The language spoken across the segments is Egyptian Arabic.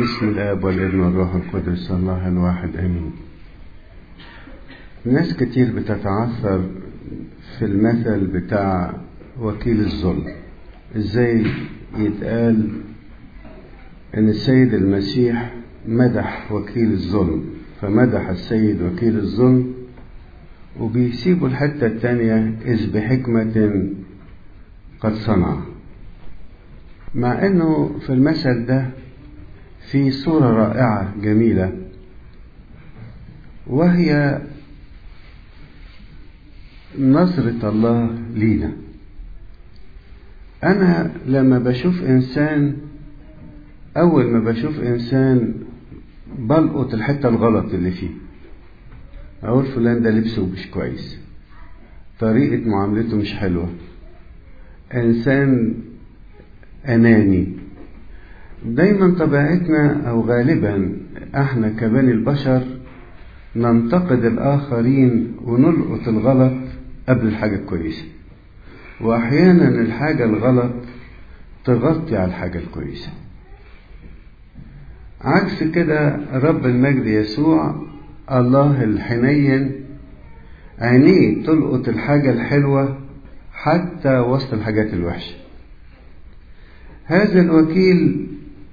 بسم الاب والابن والروح القدس الله الواحد امين ناس كتير بتتعثر في المثل بتاع وكيل الظلم ازاي يتقال ان السيد المسيح مدح وكيل الظلم فمدح السيد وكيل الظلم وبيسيبوا الحتة التانية إذ بحكمة قد صنع مع انه في المثل ده في صورة رائعة جميلة وهي نظرة الله لينا أنا لما بشوف إنسان أول ما بشوف إنسان بلقط الحتة الغلط اللي فيه أقول فلان ده لبسه مش كويس طريقة معاملته مش حلوة إنسان أناني دايما طبيعتنا أو غالبا احنا كبني البشر ننتقد الآخرين ونلقط الغلط قبل الحاجة الكويسة وأحيانا الحاجة الغلط تغطي على الحاجة الكويسة عكس كده رب المجد يسوع الله الحنين عينيه تلقط الحاجة الحلوة حتى وسط الحاجات الوحشة هذا الوكيل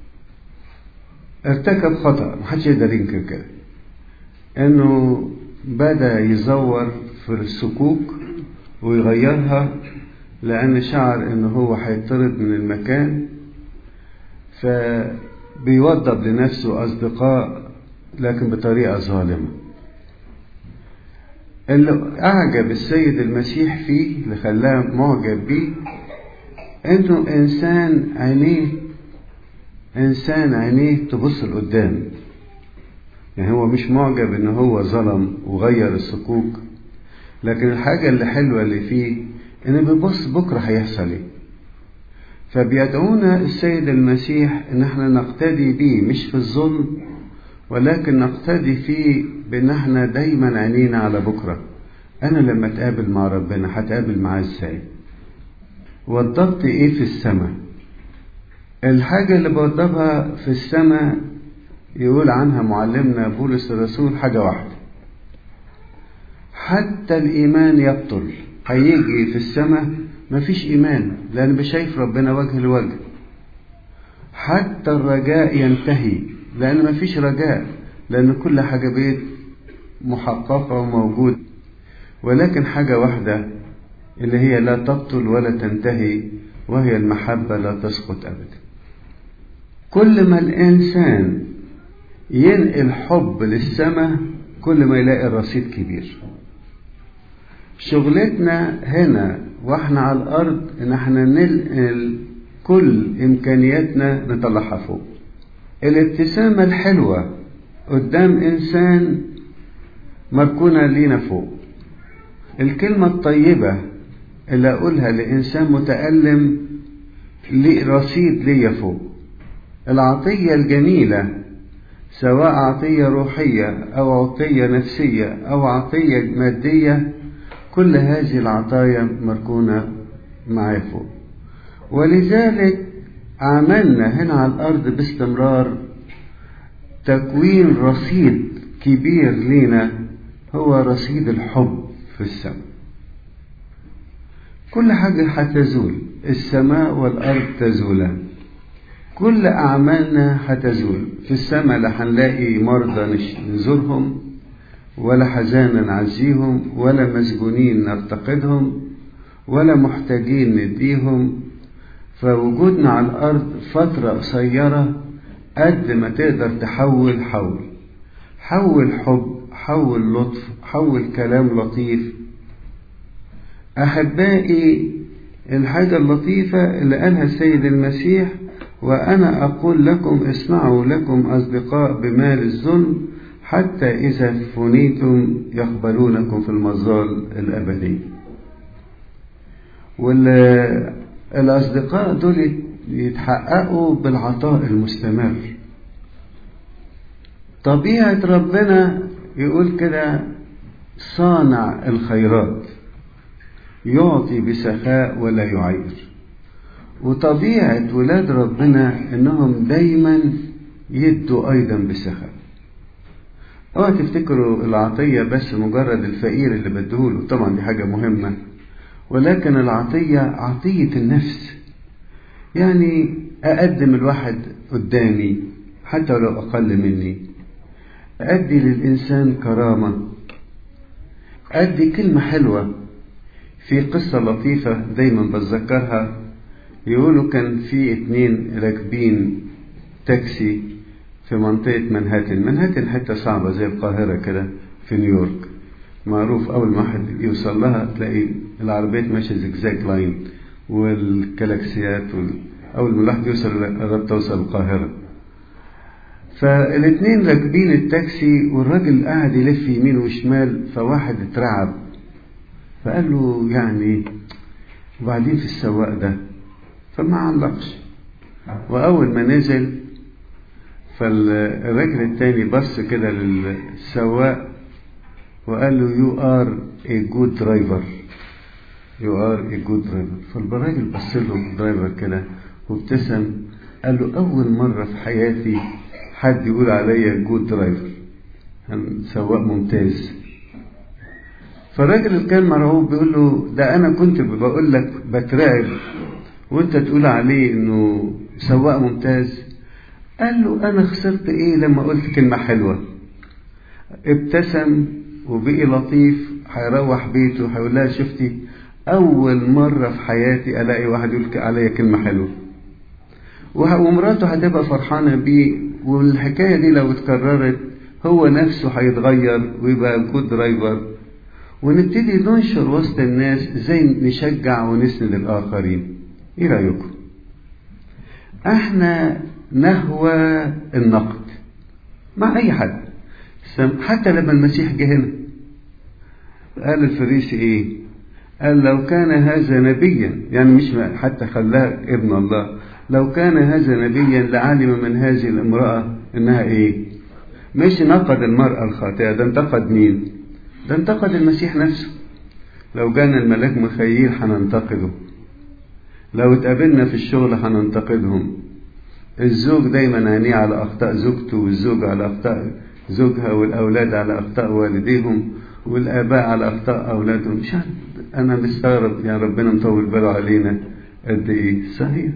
ارتكب خطأ محدش يقدر ينكر كده انه بدأ يزور في الصكوك ويغيرها لأن شعر انه هو هيطرد من المكان فبيوضب لنفسه أصدقاء لكن بطريقة ظالمة اللي أعجب السيد المسيح فيه اللي خلاه معجب بيه انه انسان عينيه انسان عينيه تبص لقدام يعني هو مش معجب ان هو ظلم وغير الصكوك لكن الحاجة اللي حلوة اللي فيه انه بيبص بكرة هيحصل ايه فبيدعونا السيد المسيح ان احنا نقتدي بيه مش في الظلم ولكن نقتدي فيه بان احنا دايما عينينا على بكرة انا لما اتقابل مع ربنا هتقابل معاه ازاي وضبت ايه في السماء الحاجة اللي بوضبها في السماء يقول عنها معلمنا بولس الرسول حاجة واحدة حتى الإيمان يبطل هيجي في السماء مفيش إيمان لأن بشايف ربنا وجه لوجه حتى الرجاء ينتهي لأن مفيش رجاء لأن كل حاجة بيت محققة وموجود ولكن حاجة واحدة اللي هي لا تبطل ولا تنتهي وهي المحبة لا تسقط أبدا كل ما الإنسان ينقل حب للسماء كل ما يلاقي الرصيد كبير شغلتنا هنا واحنا على الأرض إن احنا ننقل كل إمكانياتنا نطلعها فوق الابتسامة الحلوة قدام إنسان مركونة لينا فوق الكلمة الطيبة اللي أقولها لإنسان متألم ليه رصيد ليا فوق العطية الجميلة سواء عطية روحية أو عطية نفسية أو عطية مادية كل هذه العطايا مركونة معايا فوق ولذلك عملنا هنا على الأرض باستمرار تكوين رصيد كبير لينا هو رصيد الحب في السماء كل حاجة هتزول السماء والأرض تزولان كل أعمالنا هتزول في السماء لا هنلاقي مرضى نزورهم ولا حزانا نعزيهم ولا مسجونين نفتقدهم ولا محتاجين نديهم فوجودنا على الأرض فترة قصيرة قد ما تقدر تحول حول حول حب حول لطف حول كلام لطيف أحبائي الحاجة اللطيفة اللي قالها السيد المسيح وأنا أقول لكم اسمعوا لكم أصدقاء بمال الظلم حتى إذا فنيتم يقبلونكم في المظال الأبدي والأصدقاء دول يتحققوا بالعطاء المستمر طبيعة ربنا يقول كده صانع الخيرات يعطي بسخاء ولا يعير وطبيعة ولاد ربنا انهم دايما يدوا أيضا بسخاء اوعى تفتكروا العطية بس مجرد الفقير اللي بديهوله طبعا دي حاجة مهمة ولكن العطية عطية النفس يعني أقدم الواحد قدامي حتى لو أقل مني أدي للإنسان كرامة أدي كلمة حلوة في قصة لطيفة دايما بتذكرها يقولوا كان في اتنين راكبين تاكسي في منطقة منهاتن منهاتن حتة صعبة زي القاهرة كده في نيويورك معروف أول ما واحد يوصل لها تلاقي العربيات ماشية زجزاج لاين والكلاكسيات وال... أول ما الواحد يوصل قربت توصل القاهرة فالاتنين راكبين التاكسي والراجل قاعد يلف يمين وشمال فواحد اترعب فقال له يعني وبعدين في السواق ده فما علقش وأول ما نزل فالراجل التاني بص كده للسواق وقال له you are a good driver you are a good driver فالراجل بص له الدرايفر كده وابتسم قال له أول مرة في حياتي حد يقول عليا جود درايفر سواق ممتاز فالراجل اللي كان مرعوب بيقول له ده أنا كنت بقول لك بترعب وأنت تقول عليه إنه سواق ممتاز قال له أنا خسرت إيه لما قلت كلمة حلوة ابتسم وبقي لطيف هيروح بيته هيقول لها شفتي أول مرة في حياتي ألاقي واحد يقول عليا كلمة حلوة ومراته هتبقى فرحانة بيه والحكاية دي لو اتكررت هو نفسه هيتغير ويبقى جود درايفر ونبتدي ننشر وسط الناس ازاي نشجع ونسند الآخرين ايه رأيكم احنا نهوى النقد مع اي حد حتى لما المسيح جه هنا قال الفريسي ايه قال لو كان هذا نبيا يعني مش حتى خلاه ابن الله لو كان هذا نبيا لعلم من هذه الامرأة انها ايه مش نقد المرأة الخاطئة ده انتقد مين ده انتقد المسيح نفسه لو جانا الملاك مخيل هننتقده لو اتقابلنا في الشغل هننتقدهم الزوج دايما عينيه على اخطاء زوجته والزوج على اخطاء زوجها والاولاد على اخطاء والديهم والاباء على اخطاء اولادهم مش انا مستغرب يعني ربنا مطول باله علينا قد ايه صحيح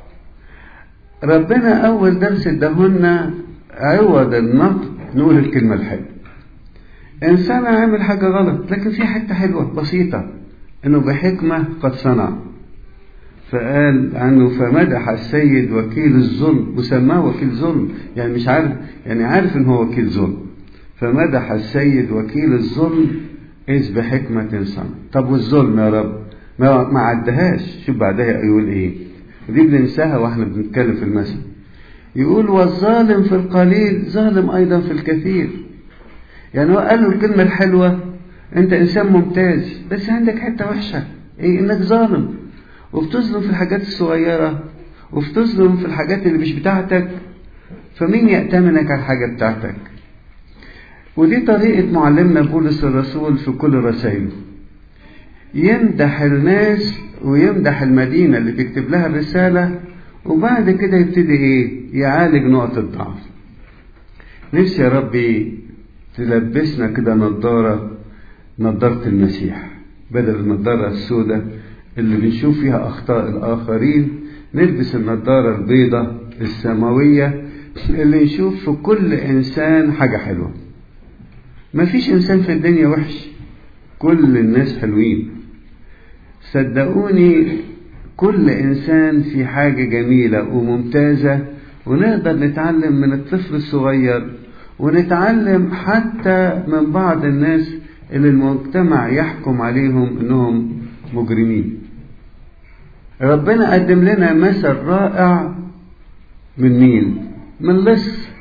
ربنا اول درس اداهولنا عوض النقد نقول الكلمه الحلوه انسان عامل حاجه غلط لكن في حته حلوه بسيطه انه بحكمه قد صنع فقال عنه فمدح السيد وكيل الظلم وسماه وكيل ظلم يعني مش عارف يعني عارف ان هو وكيل ظلم فمدح السيد وكيل الظلم إذ بحكمة صنع طب والظلم يا رب ما ما عدهاش شوف بعدها يقول ايه دي بننساها واحنا بنتكلم في المثل يقول والظالم في القليل ظالم ايضا في الكثير يعني هو قال له الكلمة الحلوة انت انسان ممتاز بس عندك حتة وحشة ايه انك ظالم وبتظلم في الحاجات الصغيرة وبتظلم في الحاجات اللي مش بتاعتك فمين يأتمنك على الحاجة بتاعتك ودي طريقة معلمنا بولس الرسول في كل رسائله يمدح الناس ويمدح المدينة اللي بيكتب لها الرسالة وبعد كده يبتدي ايه يعالج نقطة ضعف نفسي يا ربي تلبسنا كده نظارة نظارة المسيح بدل النظارة السوداء اللي بنشوف فيها أخطاء الآخرين نلبس النظارة البيضة السماوية اللي نشوف في كل إنسان حاجة حلوة مفيش إنسان في الدنيا وحش كل الناس حلوين صدقوني كل إنسان في حاجة جميلة وممتازة ونقدر نتعلم من الطفل الصغير ونتعلم حتى من بعض الناس اللي المجتمع يحكم عليهم انهم مجرمين ربنا قدم لنا مثل رائع من مين من لص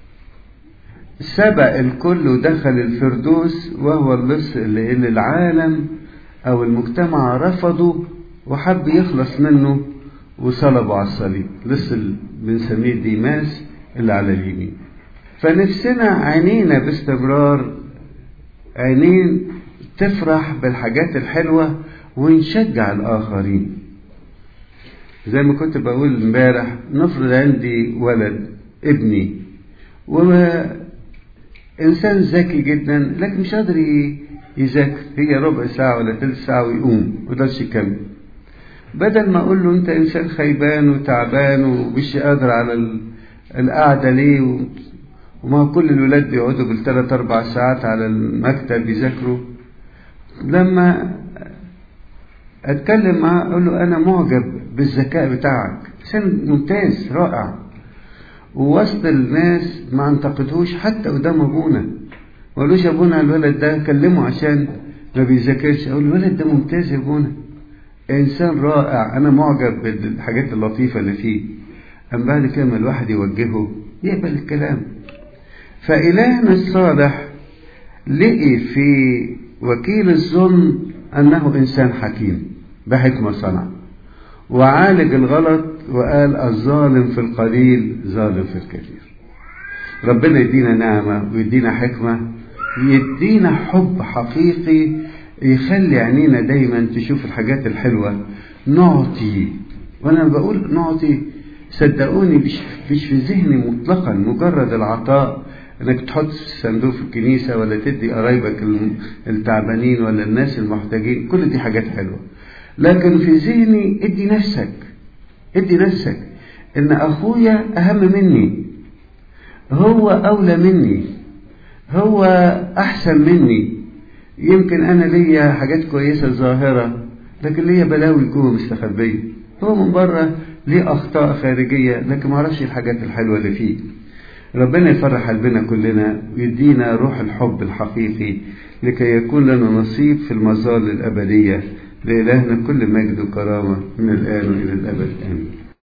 سبق الكل ودخل الفردوس وهو اللص اللي, اللي العالم او المجتمع رفضه وحب يخلص منه وصلبه على الصليب لص بنسميه ديماس اللي على اليمين فنفسنا عينينا باستمرار عينين تفرح بالحاجات الحلوة ونشجع الآخرين زي ما كنت بقول امبارح نفرض عندي ولد ابني وإنسان ذكي جدا لكن مش قادر يذاكر هي ربع ساعة ولا ثلث ساعة ويقوم ويقدرش يكمل بدل ما أقول له أنت إنسان خيبان وتعبان ومش قادر على القعدة ليه و... وما كل الولاد بيقعدوا بالثلاث أربع ساعات على المكتب يذاكروا لما أتكلم معاه أقول له أنا معجب بالذكاء بتاعك إنسان ممتاز رائع ووسط الناس ما انتقدهوش حتى قدام أبونا ما قالوش أبونا الولد ده كلمه عشان ما بيذاكرش أقول الولد ده ممتاز يا أبونا إنسان رائع أنا معجب بالحاجات اللطيفة اللي فيه أما بعد كده ما الواحد يوجهه يقبل الكلام فإلهنا الصالح لقي في وكيل الظلم أنه إنسان حكيم بحكمة صنع وعالج الغلط وقال الظالم في القليل ظالم في الكثير ربنا يدينا نعمة ويدينا حكمة يدينا حب حقيقي يخلي عينينا دايما تشوف الحاجات الحلوة نعطي وانا بقول نعطي صدقوني مش مش في ذهني مطلقا مجرد العطاء انك تحط في الصندوق في الكنيسه ولا تدي قرايبك التعبانين ولا الناس المحتاجين كل دي حاجات حلوه لكن في ذهني ادي نفسك ادي نفسك ان اخويا اهم مني هو اولى مني هو احسن مني يمكن انا ليا حاجات كويسه ظاهره لكن ليا بلاوي جوه مستخبيه هو من بره ليه اخطاء خارجيه لكن ما اعرفش الحاجات الحلوه اللي فيه ربنا يفرح قلبنا كلنا ويدينا روح الحب الحقيقي لكي يكون لنا نصيب في المظال الأبدية لإلهنا كل مجد وكرامة من الآن وإلى الأبد آمين